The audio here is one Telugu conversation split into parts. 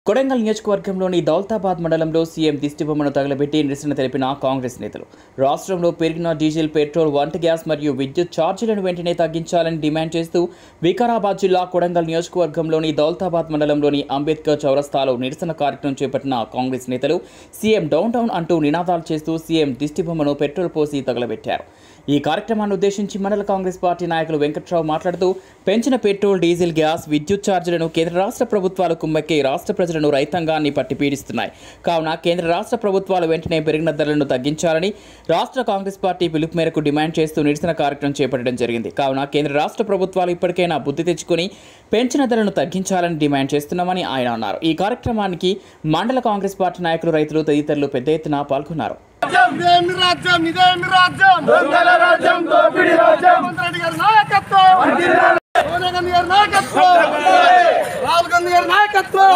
కొడంగల్ నియోజకవర్గంలోని దౌలతాబాద్ మండలంలో సీఎం దిష్టిబొమ్మను తగలబెట్టి నిరసన తెలిపిన కాంగ్రెస్ నేతలు రాష్ట్రంలో పెరిగిన డీజిల్ పెట్రోల్ వంట గ్యాస్ మరియు విద్యుత్ ఛార్జీలను వెంటనే తగ్గించాలని డిమాండ్ చేస్తూ వికారాబాద్ జిల్లా కొడంగల్ నియోజకవర్గంలోని దౌలతాబాద్ మండలంలోని అంబేద్కర్ చౌరస్తాలో నిరసన కార్యక్రమం చేపట్టిన కాంగ్రెస్ నేతలు సీఎం డౌన్ డౌన్ అంటూ నినాదాలు చేస్తూ సీఎం దిష్టిబొమ్మను పెట్రోల్ పోసి తగలబెట్టారు ఈ కార్యక్రమాన్ని ఉద్దేశించి మండల కాంగ్రెస్ పార్టీ నాయకులు వెంకట్రావు మాట్లాడుతూ పెంచిన పెట్రోల్ డీజిల్ గ్యాస్ విద్యుత్ ఛార్జీలను కేంద్ర రాష్ట్ర ప్రభుత్వాలు కుమ్మక్కి రాష్ట్ర ప్రజలను రైతాంగాన్ని పట్టి పీడిస్తున్నాయి కావున కేంద్ర రాష్ట్ర ప్రభుత్వాలు వెంటనే పెరిగిన ధరలను తగ్గించాలని రాష్ట్ర కాంగ్రెస్ పార్టీ పిలుపు మేరకు డిమాండ్ చేస్తూ నిరసన కార్యక్రమం చేపట్టడం జరిగింది కావున కేంద్ర రాష్ట్ర ప్రభుత్వాలు ఇప్పటికైనా బుద్ధి తెచ్చుకొని పెంచిన ధరలను తగ్గించాలని డిమాండ్ చేస్తున్నామని ఆయన అన్నారు ఈ కార్యక్రమానికి మండల కాంగ్రెస్ పార్టీ నాయకులు రైతులు తదితరులు పెద్ద ఎత్తున పాల్గొన్నారు ఇదేమి రాజ్యం ఇదేమి రాజ్యం దొంగల రాజ్యం దోపిడి రాజ్యం రెడ్డి గారి నాయకత్వం సోనియా గాంధీ గారి నాయకత్వం రాహుల్ గాంధీ గారి నాయకత్వం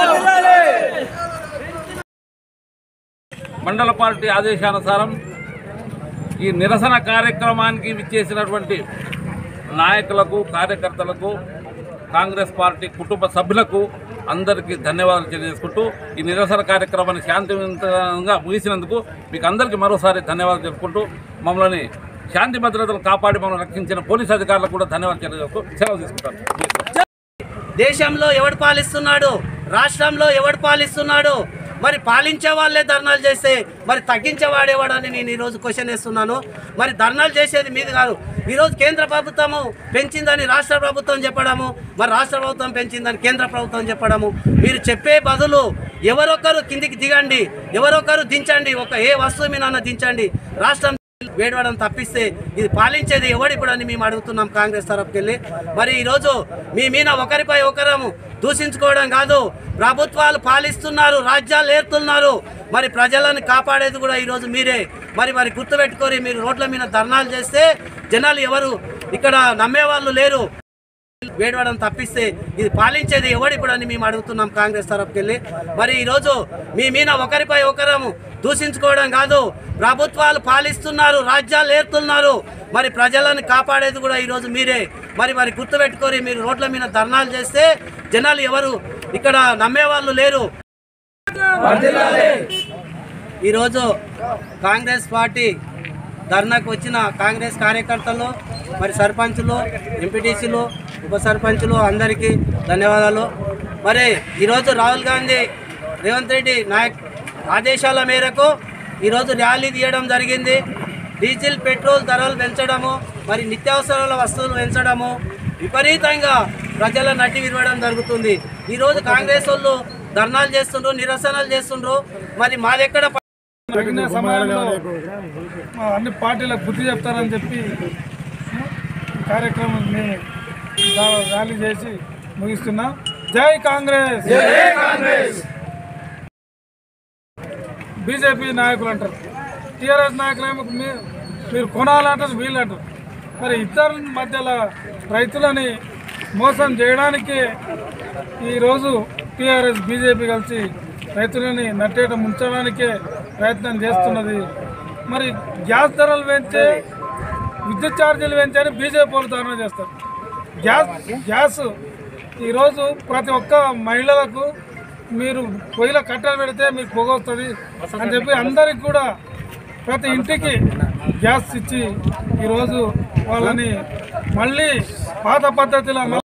మండల పార్టీ ఆదేశానుసారం ఈ నిరసన కార్యక్రమానికి విచ్చేసినటువంటి నాయకులకు కార్యకర్తలకు కాంగ్రెస్ పార్టీ కుటుంబ సభ్యులకు అందరికీ ధన్యవాదాలు తెలియజేసుకుంటూ ఈ నిరసన కార్యక్రమాన్ని శాంతివంతంగా ముగిసినందుకు మీకు అందరికీ మరోసారి ధన్యవాదాలు చెప్పుకుంటూ మమ్మల్ని శాంతి భద్రతలు కాపాడి మమ్మల్ని రక్షించిన పోలీస్ అధికారులకు కూడా ధన్యవాదాలు తెలియజేస్తూ సెలవు తీసుకుంటాను దేశంలో ఎవడు పాలిస్తున్నాడు రాష్ట్రంలో ఎవడు పాలిస్తున్నాడు మరి పాలించే వాళ్ళే ధర్నాలు చేస్తే మరి తగ్గించేవాడేవాడని నేను ఈరోజు క్వశ్చన్ వేస్తున్నాను మరి ధర్నాలు చేసేది మీది కాదు ఈరోజు కేంద్ర ప్రభుత్వము పెంచిందని రాష్ట్ర ప్రభుత్వం చెప్పడము మరి రాష్ట్ర ప్రభుత్వం పెంచిందని కేంద్ర ప్రభుత్వం చెప్పడము మీరు చెప్పే బదులు ఎవరొకరు కిందికి దిగండి ఎవరొకరు దించండి ఒక ఏ వస్తువు మీద దించండి రాష్ట్రం వేడవడం తప్పిస్తే ఇది పాలించేది ఎవడు ఇప్పుడు అని మేము అడుగుతున్నాం కాంగ్రెస్ తరపుకెళ్ళి మరి ఈరోజు మీ మీద ఒకరిపై ఒకరము దూషించుకోవడం కాదు ప్రభుత్వాలు పాలిస్తున్నారు రాజ్యాలు ఏరుతున్నారు మరి ప్రజలను కాపాడేది కూడా ఈరోజు మీరే మరి మరి గుర్తుపెట్టుకొని మీరు రోడ్ల మీద ధర్నాలు చేస్తే జనాలు ఎవరు ఇక్కడ నమ్మేవాళ్ళు లేరు వేడవడం తప్పిస్తే ఇది పాలించేది ఎవడు ఇప్పుడు అని మేము అడుగుతున్నాం కాంగ్రెస్ తరపుకెళ్ళి మరి ఈరోజు మీ మీద ఒకరిపై ఒకరము దూషించుకోవడం కాదు ప్రభుత్వాలు పాలిస్తున్నారు రాజ్యాలు ఏరుతున్నారు మరి ప్రజలను కాపాడేది కూడా ఈరోజు మీరే మరి మరి గుర్తుపెట్టుకొని మీరు రోడ్ల మీద ధర్నాలు చేస్తే జనాలు ఎవరు ఇక్కడ నమ్మేవాళ్ళు లేరు ఈరోజు కాంగ్రెస్ పార్టీ ధర్నాకు వచ్చిన కాంగ్రెస్ కార్యకర్తలు మరి సర్పంచులు ఎంపీటీసీలు ఉప సర్పంచులు అందరికీ ధన్యవాదాలు మరి ఈరోజు రాహుల్ గాంధీ రేవంత్ రెడ్డి నాయక్ ఆదేశాల మేరకు ఈరోజు ర్యాలీ తీయడం జరిగింది డీజిల్ పెట్రోల్ ధరలు పెంచడము మరి నిత్యావసరాల వస్తువులు పెంచడము విపరీతంగా ప్రజల నడ్డి విరవడం జరుగుతుంది ఈరోజు కాంగ్రెస్ వాళ్ళు ధర్నాలు చేస్తుండ్రు నిరసనలు చేస్తుండ్రు మరి మాదెక్కడ తగిన సమయంలో ఆ, అన్ని పార్టీలకు బుద్ధి చెప్తారని చెప్పి ఈ కార్యక్రమం మేము రా- ర్యాలీ చేసి ముగిస్తున్నాం జై కాంగ్రెస్ బీజేపీ నాయకులు అంటారు టీఆర్ఎస్ నాయకులు ఏమో మీ- మీరు కొనాలంటారు వీళ్ళు అంటారు మరి ఇద్దరి మధ్యలో రైతులని మోసం చేయడానికి ఈరోజు టీఆర్ఎస్ బీజేపీ కలిసి రైతులని నట్టేట ముంచడానికే ప్రయత్నం చేస్తున్నది మరి గ్యాస్ ధరలు పెంచే విద్యుత్ ఛార్జీలు పెంచని బీజేపీ వాళ్ళు ధర్నా చేస్తారు గ్యాస్ గ్యాస్ ఈరోజు ప్రతి ఒక్క మహిళలకు మీరు పొయ్యిలో కట్టెలు పెడితే మీకు పొగ వస్తుంది అని చెప్పి అందరికి కూడా ప్రతి ఇంటికి గ్యాస్ ఇచ్చి ఈరోజు వాళ్ళని మళ్ళీ పాత పద్ధతిలో మళ్ళీ